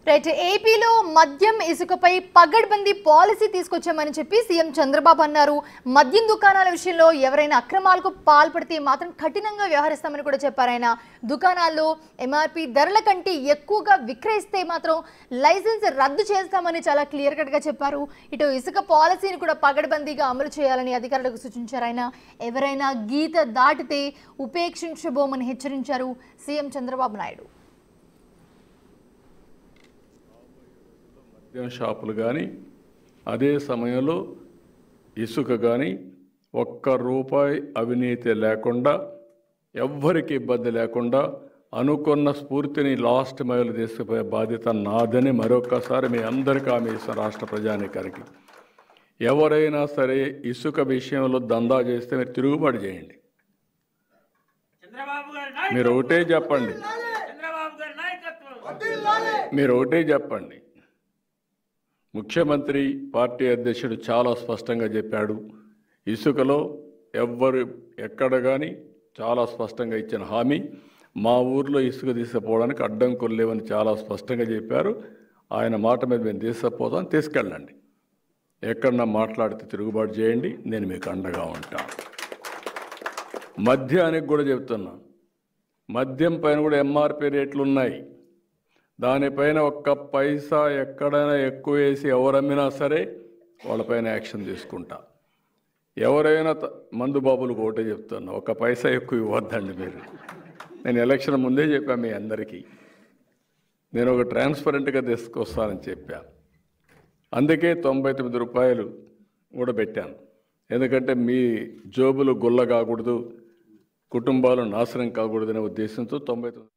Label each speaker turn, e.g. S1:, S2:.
S1: right ఏపీలో మద్యం ఇసుకపై పగడ్బందీ policy తీసుకొచ్చామని చెప్పి సీఎం చంద్రబాబు అన్నారు మద్యం దుకాణాల విషయంలో ఎవరైనా అక్రమాలకు పాల్పడితే మాత్రం కఠినంగా వ్యవహరిస్తామని కూడా చెప్పారు ఆయన దుకాణాల్లో ఎంఆర్పి ధరల కంటే ఎక్కువగా విక్రయిస్తే మాత్రం లైసెన్స్ రద్దు చేస్తామని చాలా క్లియర్ కట్ గా చెప్పారు ఇటు ఇసుక పాలసీని కూడా పగడ్బందీగా అమలు చేయాలని అధికారులకు సూచించారు ఆయన ఎవరైనా గీత దాటితే ఉపేక్షించబోమని హెచ్చరించారు సీఎం చంద్రబాబు నాయుడు
S2: మద్యం షాపులు కానీ అదే సమయంలో ఇసుక కానీ ఒక్క రూపాయి అవినీతి లేకుండా ఎవ్వరికి ఇబ్బంది లేకుండా అనుకున్న స్ఫూర్తిని లాస్ట్ మైల్ తీసుకుపోయే బాధ్యత నాదని మరొక్కసారి మీ అందరికీ ఆమె ఇస్తాను రాష్ట్ర ప్రజానికానికి ఎవరైనా సరే ఇసుక విషయంలో దందా చేస్తే మీరు తిరుగుబాటు చేయండి
S3: చంద్రబాబు గారి నాయకత్వం
S2: మీరు ఒకటే చెప్పండి
S3: చంద్రబాబు గారి నాయకత్వం
S2: మీరు ఒకటే చెప్పండి ముఖ్యమంత్రి పార్టీ అధ్యక్షుడు చాలా స్పష్టంగా చెప్పాడు ఇసుకలో ఎవ్వరు ఎక్కడ కానీ చాలా స్పష్టంగా ఇచ్చిన హామీ మా ఊర్లో ఇసుక తీసుకుపోవడానికి అడ్డంకులు లేవని చాలా స్పష్టంగా చెప్పారు ఆయన మాట మీద మేము తీసుకుపోతాం తీసుకెళ్ళండి ఎక్కడన్నా మాట్లాడితే తిరుగుబాటు చేయండి నేను మీకు అండగా ఉంటాను మద్యానికి కూడా చెప్తున్నా మద్యం పైన కూడా ఎంఆర్పి రేట్లు ఉన్నాయి దానిపైన ఒక్క పైసా ఎక్కడైనా ఎక్కువ వేసి ఎవరమ్మినా సరే వాళ్ళపైన యాక్షన్ తీసుకుంటా ఎవరైనా త- మందు బాబులకు ఒకటే చెప్తున్నా ఒక్క పైసా ఎక్కువ ఇవ్వద్దండి మీరు నేను ఎలక్షన్ ముందే చెప్పాను మీ అందరికీ నేను ఒక ట్రాన్స్పరెంట్గా తీసుకొస్తానని చెప్పా అందుకే తొంభై తొమ్మిది రూపాయలు కూడా పెట్టాను ఎందుకంటే మీ జోబులు గుల్ల కాకూడదు కుటుంబాలు నాశనం కాకూడదనే ఉద్దేశంతో తొంభై తొమ్మిది